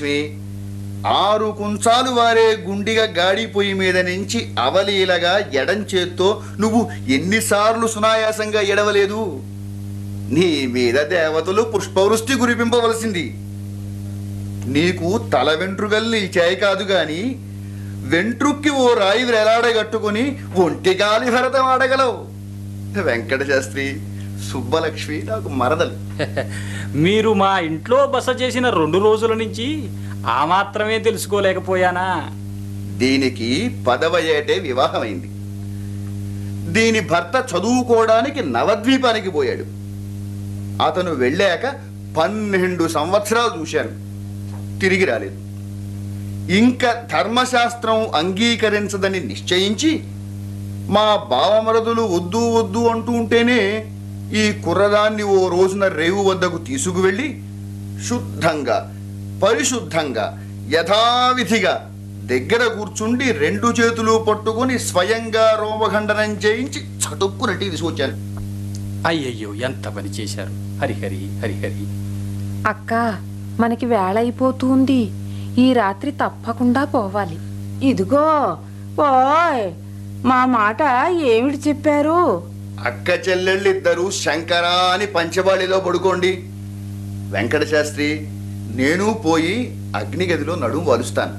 స్వామి, ఆరు కుంచాలు వారే గుండిగా గాడి పొయ్యి మీద నుంచి అవలీలగా ఎడం చేత్తో నువ్వు ఎన్నిసార్లు సునాయాసంగా ఎడవలేదు నీ మీద దేవతలు పుష్పవృష్టి కురిపింపవలసింది నీకు తల వెంట్రుకల్ని చేయి కాదు గాని వెంట్రుక్కి ఓ రాయి వేలాడగట్టుకుని ఒంటిగాలి భరతం ఆడగలవు వెంకట శాస్త్రి సుబ్బలక్ష్మి నాకు మరదలు మీరు మా ఇంట్లో బస చేసిన రెండు రోజుల నుంచి ఆ మాత్రమే తెలుసుకోలేకపోయానా దీనికి పదవ ఏటే వివాహమైంది దీని భర్త చదువుకోవడానికి నవద్వీపానికి పోయాడు అతను వెళ్ళాక పన్నెండు సంవత్సరాలు చూశాను తిరిగి రాలేదు ఇంకా ధర్మశాస్త్రం అంగీకరించదని నిశ్చయించి మా బావమరదులు వద్దు వద్దు అంటూ ఉంటేనే ఈ కుర్రదాన్ని ఓ రోజున రేవు వద్దకు తీసుకువెళ్ళి శుద్ధంగా పరిశుద్ధంగా యథావిధిగా దగ్గర కూర్చుండి రెండు చేతులు పట్టుకొని స్వయంగా రోమఖండనం చేయించి చటుక్కునట్టి తీసుకొచ్చాను అయ్యయ్యో ఎంత పని చేశారు హరిహరి హరిహరి అక్క మనకి వేళ అయిపోతుంది ఈ రాత్రి తప్పకుండా పోవాలి ఇదిగో ఓయ్ మా మాట ఏమిటి చెప్పారు అక్క చెల్లెళ్ళిద్దరూ శంకరా అని పంచబాళిలో పడుకోండి వెంకట శాస్త్రి నేను పోయి అగ్నిగదిలో నడుము వలుస్తాను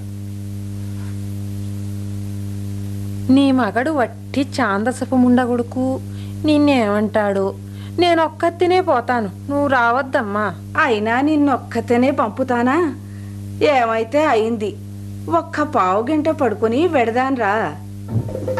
నీ మగడు వట్టి చాందసపముండగొడుకు నిన్నేమంటాడు నేనొక్కతినే పోతాను నువ్వు రావద్దమ్మా అయినా నిన్నొక్కతేనే పంపుతానా ఏమైతే అయింది ఒక్క పావు గంట పడుకుని వెడదాన్రా